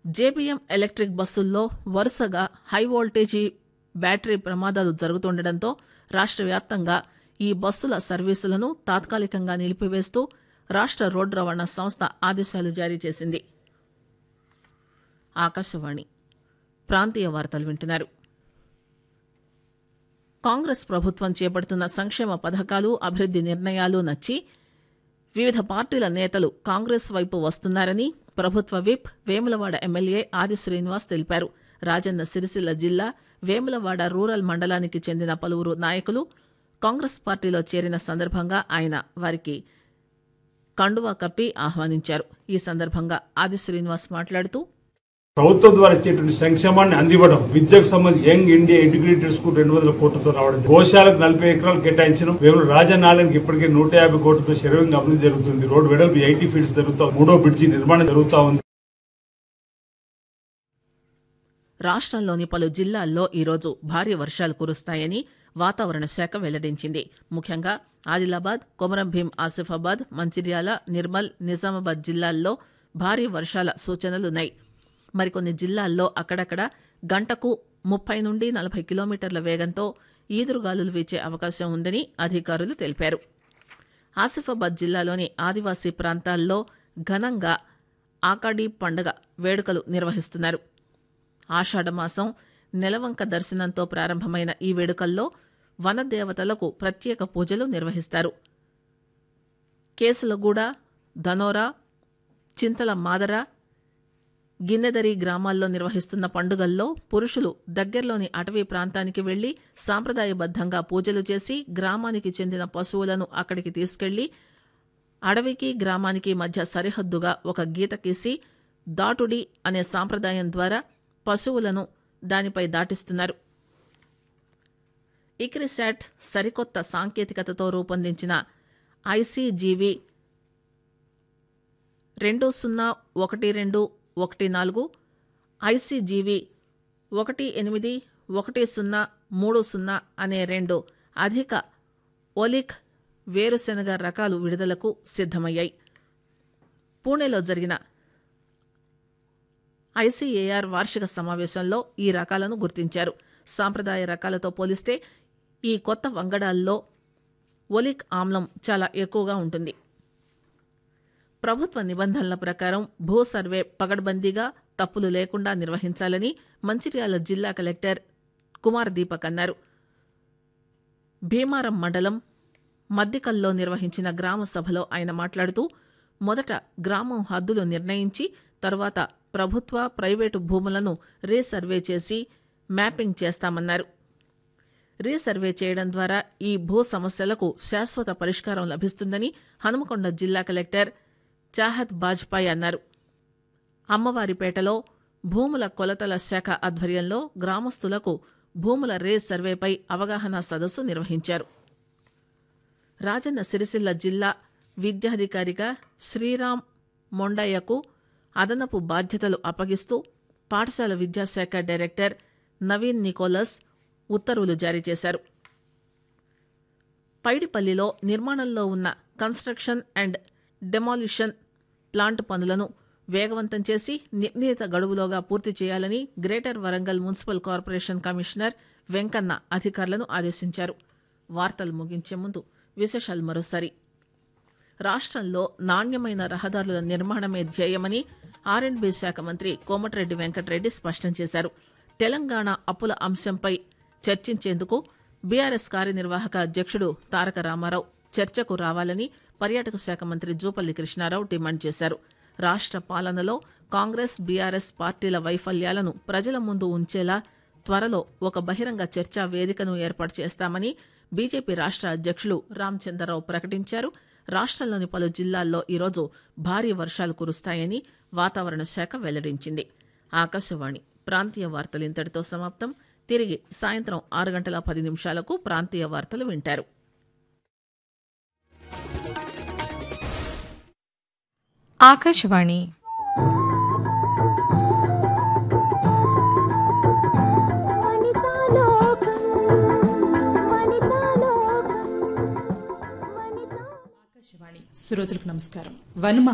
JBM electric బస్సుల్లో వరుసగా high voltage battery ప్రమాదాలు జరుగుతుండటంతో రాష్ట్ర వ్యాప్తంగా ఈ బస్సుల సర్వీసులను తాత్కాలికంగా నిలిపివేస్తూ రాష్ట్ర రోడ్డు రవాణా సంస్థ ఆదేశాలు జారీ చేసింది ఆకాశవాణి ప్రాంతీయ వార్తలు వింటున్నారు కాంగ్రెస్ ప్రభుత్వం చేపడుతున్న సంక్షేమ పథకాలు అభివృద్ది నిర్ణయాలు నచ్చి వివిధ పార్టీల నేతలు కాంగ్రెస్ వైపు వస్తున్నారని ప్రభుత్వ విప్ వేములవాడ ఎమ్మెల్యే ఆది శ్రీనివాస్ తెలిపారు రాజన్న సిరిసిల్ల జిల్లా వేములవాడ రూరల్ మండలానికి చెందిన పలువురు నాయకులు కాంగ్రెస్ పార్టీలో చేరిన సందర్భంగా ఆయన వారికి కండువా కప్పి ఆహ్వానించారు ఈ సందర్భంగా ఆది శ్రీనివాస్ మాట్లాడుతూ ప్రభుత్వం ద్వారా ఇచ్చేటువంటి సంక్షేమాన్ని అందివ్వడం విద్యకు సంబంధించి యంగ్ ఇండియా ఇంటిగ్రేటెడ్ స్కూల్ రెండు వందల కోట్లతో రావడం గోశాలకు నలభై ఎకరాలు కేటాయించడం కేవలం రాజనాలయానికి ఇప్పటికే నూట యాభై కోట్లతో శరవంగా అభివృద్ధి జరుగుతుంది రోడ్డు వెడల్పు ఎయిటీ ఫీట్స్ జరుగుతా మూడో బ్రిడ్జి నిర్మాణం జరుగుతా ఉంది రాష్ట్రంలోని పలు జిల్లాల్లో ఈరోజు భారీ వర్షాలు కురుస్తాయని వాతావరణ శాఖ వెల్లడించింది ముఖ్యంగా ఆదిలాబాద్ కొమరం భీం ఆసిఫాబాద్ మంచిర్యాల నిర్మల్ నిజామాబాద్ జిల్లాల్లో భారీ వర్షాల సూచనలున్నాయి మరికొన్ని జిల్లాల్లో అక్కడక్కడ గంటకు ముప్పై నుండి నలభై కిలోమీటర్ల వేగంతో ఈదురుగాలులు వీచే అవకాశం ఉందని అధికారులు తెలిపారు ఆసిఫాబాద్ జిల్లాలోని ఆదివాసీ ప్రాంతాల్లో ఘనంగా ఆకాడీ పండుగ వేడుకలు నిర్వహిస్తున్నారు ఆషాఢమాసం నెలవంక దర్శనంతో ప్రారంభమైన ఈ వేడుకల్లో వనదేవతలకు ప్రత్యేక పూజలు నిర్వహిస్తారు కేసులగూడ ధనోరా చింతల మాదర గిన్నెదరి గ్రామాల్లో నిర్వహిస్తున్న పండుగల్లో పురుషులు దగ్గరలోని అటవీ ప్రాంతానికి వెళ్లి సాంప్రదాయబద్దంగా పూజలు చేసి గ్రామానికి చెందిన పశువులను అక్కడికి తీసుకెళ్లి అడవికి గ్రామానికి మధ్య సరిహద్దుగా ఒక గీత గీసి దాటుడి అనే సాంప్రదాయం ద్వారా పశువులను దానిపై దాటిస్తున్నారు ఇక్రిశాట్ సరికొత్త సాంకేతికతతో రూపొందించిన ఐసీజీవి రెండు సున్నా ఒకటి రెండు ఒకటి నాలుగు ఐసీజీవి ఒకటి ఎనిమిది ఒకటి సున్నా మూడు సున్నా అనే రెండు అధిక ఒలిక్ వేరుశెనగ రకాలు విడుదలకు సిద్ధమయ్యాయి పూణేలో జరిగిన ఐసీఏఆర్ వార్షిక సమావేశంలో ఈ రకాలను గుర్తించారు సాంప్రదాయ రకాలతో పోలిస్తే ఈ కొత్త వంగడాల్లో ఒలిక్ ఆమ్లం చాలా ఎక్కువగా ఉంటుంది ప్రభుత్వ నిబంధనల ప్రకారం భూ సర్వే పగడ్బందీగా తప్పులు లేకుండా నిర్వహించాలని మంచిర్యాల జిల్లా కలెక్టర్ కుమార్ దీపక్ అన్నారు భీమారం మండలం మద్దికల్లో నిర్వహించిన గ్రామ సభలో ఆయన మాట్లాడుతూ మొదట గ్రామం హద్దులు నిర్ణయించి తరువాత ప్రభుత్వ ప్రైవేటు భూములను రీసర్వే చేసి మ్యాపింగ్ చేస్తామన్నారు రీసర్వే చేయడం ద్వారా ఈ భూ సమస్యలకు శాశ్వత పరిష్కారం లభిస్తుందని హనుమకొండ జిల్లా కలెక్టర్ చాహత్ బాజ్పాయ్ అన్నారు అమ్మవారిపేటలో భూముల కొలతల శాఖ ఆధ్వర్యంలో గ్రామస్తులకు భూముల రే సర్వేపై అవగాహన సదస్సు నిర్వహించారు రాజన్న సిరిసిల్ల జిల్లా విద్యాధికారిగా శ్రీరామ్ మొండయ్యకు అదనపు బాధ్యతలు అప్పగిస్తూ పాఠశాల విద్యాశాఖ డైరెక్టర్ నవీన్ నికోలస్ ఉత్తర్వులు జారీ చేశారు పైడిపల్లిలో నిర్మాణంలో ఉన్న కన్స్ట్రక్షన్ అండ్ డెమాలిషన్ ప్లాంట్ పనులను వేగవంతం చేసి నిర్ణీత గడువులోగా పూర్తి చేయాలని greater Warangal municipal corporation commissioner Venkanna అధికారులను ఆదేశించారు వార్తలు ముగించే ముందు విశేషాలు మరోసారి రాష్ట్రంలో నాణ్యమైన రహదారుల నిర్మాణమే ధ్యేయమని ఆర్ఎండ్బీ శాఖ మంత్రి కోమటిరెడ్డి వెంకటరెడ్డి స్పష్టం చేశారు తెలంగాణ అప్పుల అంశంపై చర్చించేందుకు బీఆర్ఎస్ కార్యనిర్వాహక అధ్యక్షుడు తారక రామారావు చర్చకు రావాలని పర్యాటక శాఖ మంత్రి జూపల్లి కృష్ణారావు డిమాండ్ చేశారు రాష్ట్ర పాలనలో కాంగ్రెస్ బీఆర్ఎస్ పార్టీల వైఫల్యాలను ప్రజల ముందు ఉంచేలా త్వరలో ఒక బహిరంగ చర్చా వేదికను ఏర్పాటు చేస్తామని బీజేపీ రాష్ట్ర అధ్యక్షులు రామచంద్రరావు ప్రకటించారు రాష్ట్రంలోని పలు జిల్లాల్లో ఈరోజు భారీ వర్షాలు కురుస్తాయని వాతావరణ శాఖ వెల్లడించింది ఆకాశవాణి ప్రాంతీయ వార్తలు ఇంతటితో సమాప్తం తిరిగి సాయంత్రం ఆరు గంటల పది నిమిషాలకు ప్రాంతీయ వార్తలు వింటారు ఆకాశవాణి ఆకాశవాణి శ్రోతలకు నమస్కారం వన్